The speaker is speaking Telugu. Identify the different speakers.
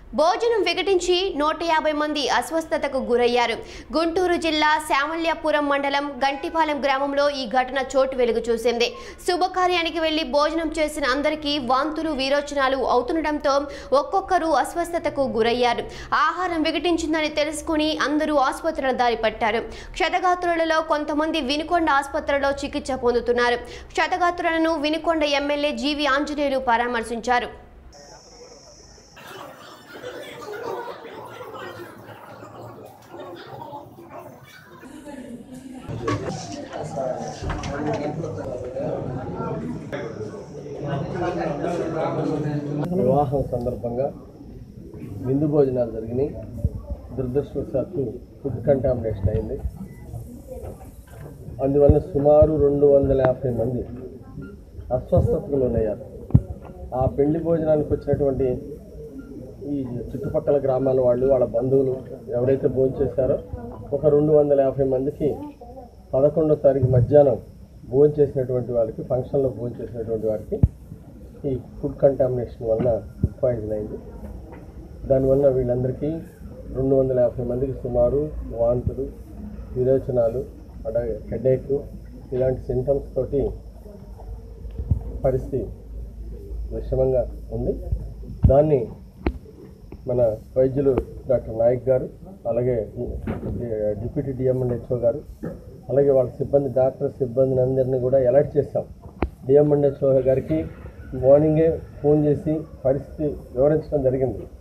Speaker 1: భోజనం వికటించి నూట యాభై మంది అస్వస్థతకు గురయ్యారు గుంటూరు జిల్లా శామల్యాపురం మండలం గంటిపాలెం గ్రామంలో ఈ ఘటన చోటు వెలుగు చూసింది శుభకార్యానికి వెళ్లి భోజనం చేసిన అందరికీ వాంతులు వీరోచనాలు అవుతుండటంతో ఒక్కొక్కరు అస్వస్థతకు గురయ్యారు ఆహారం వికటించిందని తెలుసుకుని అందరూ ఆసుపత్రుల దారి పట్టారు క్షతగాత్రులలో కొంతమంది వినుకొండ ఆసుపత్రిలో చికిత్స పొందుతున్నారు క్షతగాత్రులను వినుకొండ ఎమ్మెల్యే జీవి ఆంజనేయులు పరామర్శించారు
Speaker 2: వివాహం సందర్భంగా విందు భోజనాలు జరిగినాయి దురదృష్టవశాత్తు ఫుడ్ కంటామినేషన్ అయింది అందువల్ల సుమారు రెండు వందల యాభై మంది అస్వస్థతకు లోనయ్యారు ఆ పెళ్లి భోజనానికి వచ్చినటువంటి ఈ చుట్టుపక్కల గ్రామాల వాళ్ళు వాళ్ళ బంధువులు ఎవరైతే భోజనం చేశారో ఒక రెండు వందల యాభై మందికి పదకొండో తారీఖు మధ్యాహ్నం భోజనం చేసినటువంటి వాళ్ళకి ఫంక్షన్లో భోజనం చేసినటువంటి వారికి ఈ ఫుడ్ కంటామినేషన్ వలన ఫుడ్ పాయిజన్ అయింది దానివల్ల వీళ్ళందరికీ రెండు వందల యాభై మందికి సుమారు వాంతులు విరోచనాలు అలాగే హెడేక్ ఇలాంటి సింటమ్స్ తోటి పరిస్థితి విషమంగా ఉంది దాన్ని మన వైద్యులు డాక్టర్ నాయక్ గారు అలాగే డిప్యూటీ డిఎంఎండ్హెచ్ఓ గారు అలాగే వాళ్ళ సిబ్బంది డాక్టర్ సిబ్బందిని అందరినీ కూడా అలర్ట్ చేస్తాం డిఎంఎండ్హెచ్ఓ గారికి మార్నింగే ఫోన్ చేసి పరిస్థితి వివరించడం జరిగింది